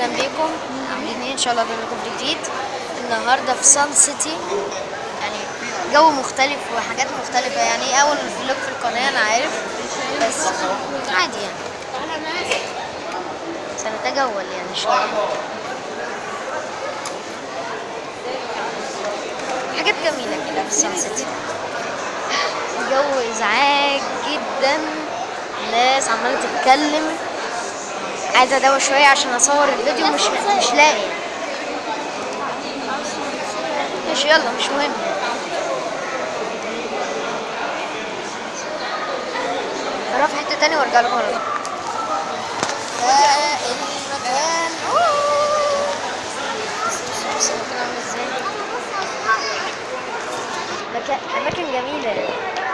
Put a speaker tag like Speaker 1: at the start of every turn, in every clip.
Speaker 1: بيكم عاملين ايه ان شاء الله ده لكم جديد النهارده في سان سيتي يعني جو مختلف وحاجات مختلفة يعني اول فلوج في القناة انا عارف بس عادي يعني سنتجول يعني شوية حاجات جميلة كده في سان سيتي الجو ازعاج جدا الناس عمالة تتكلم عايزة ادور شوية عشان اصور الفيديو مش مش لاقي مش يلا مش مهم اروح في حتة تانية وارجع لكم على طول ده المكان أوه. بص بص بص المكان عامل ازاي مكان أماكن جميلة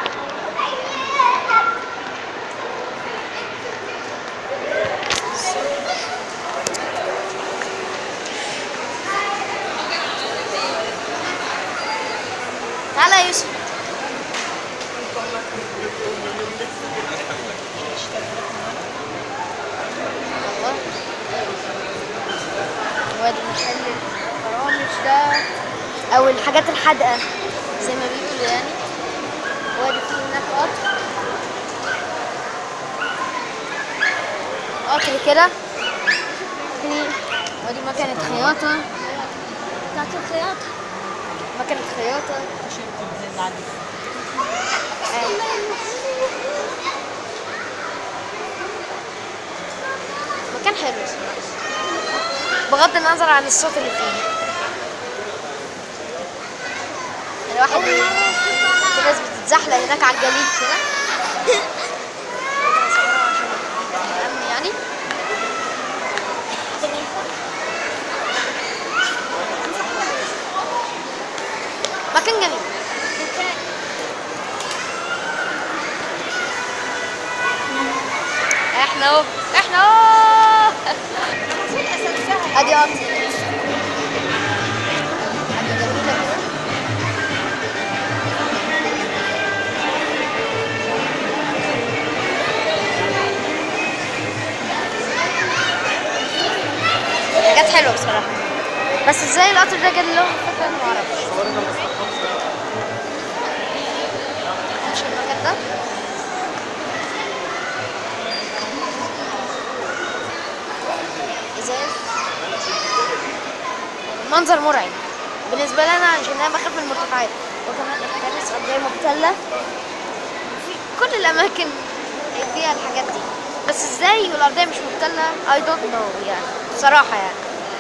Speaker 1: تعالى يا يوسف الله وادي محل الفرامش ده او الحاجات الحادقه زي ما بيقولوا يعني وادي فيه هناك قطر قطر كده في وادي مكنه خياطه بتاعت الخياطه مكنه خياطه مكان حلو الصراحة. بغض النظر عن الصوت اللي فيه الواحد بي- في ناس بتتزحلق هناك على الجليد كده الأمن يعني مكان جميل احنا اهو احنا اهو ادي قطر حاجة جميلة كده حاجات حلوة بصراحة بس ازاي القطر ده جاب لهم فكرة انا معرفش مش المكان ده ازاز منظر مرعب بالنسبة لي انا عشان انا بخاف من المرتفعات وكمان الكنائس قدام مبتلة في كل الاماكن فيها الحاجات دي بس ازاي والارضية مش مبتلة I don't know يعني بصراحة يعني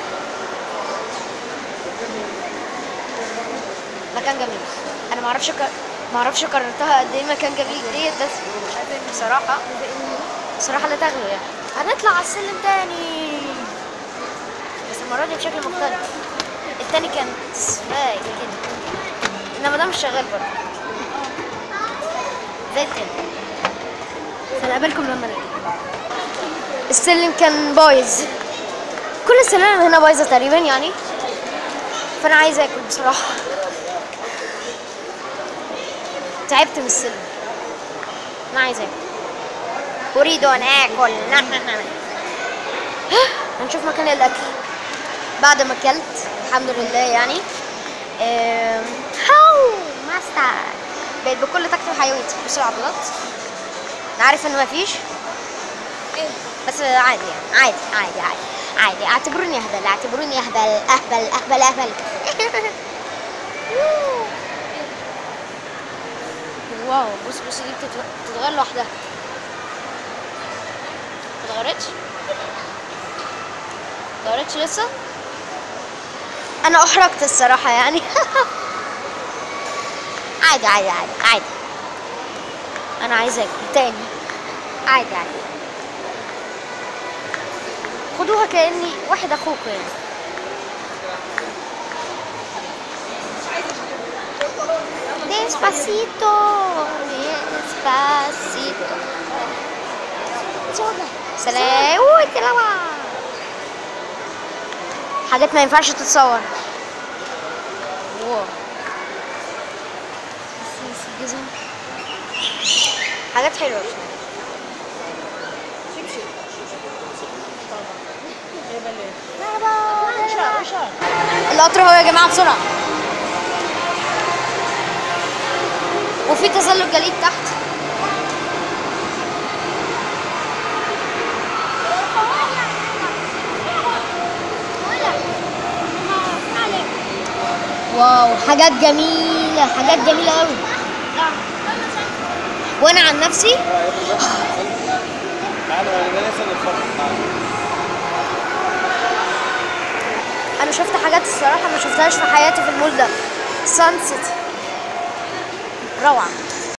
Speaker 1: مكان جميل انا ما اعرفش ك... ما اعرفش كررتها قد ايه مكان جميل ديت بس بصراحة بصراحة لا تغلو يعني هنطلع على السلم تاني بس المرة دي بشكل مختلف التاني كان سباق كده انما ده مش شغال برضه زي التاني سنقابلكم لما نرجع السلم كان بايظ كل السلالم هنا بايظة تقريبا يعني فانا عايزة اكل بصراحة تعبت من السلم ما عايزة اكل اريد ان اكل هنشوف مكان الاكل بعد ما اكلت الحمد لله يعني أم، هاو ماستر بقيت بكل طاقتي وحيويتي بصوا العضلات انا عارف ان مفيش بس عادي يعني عادي عادي عادي عادي اعتبروني اهبل اعتبروني اهبل اهبل اهبل اهبل واو بص بص دي بتتغ- بتتغير لوحدها ما اتغيرتش ما اتغيرتش لسه انا احرجت الصراحه يعني عادي عادي عادي عادي انا عايزه اكل تاني عادي عادي خدوها كاني واحد اخوكم يعني Despacito, despacito. سلام اوه تلاوة حاجات ما ينفعش تتصور واو حاجات حلوة
Speaker 2: شبشب طبعا ببلاش
Speaker 1: القطر اهو يا جماعه بسرعه وفي تزلج جليد تحت واو حاجات جميلة حاجات جميلة أوي وأنا عن نفسي
Speaker 2: تعالوا انا لسه نتفرج تعالوا
Speaker 1: أنا شفت حاجات الصراحة ما شفتهاش في حياتي في المول ده سانست روعة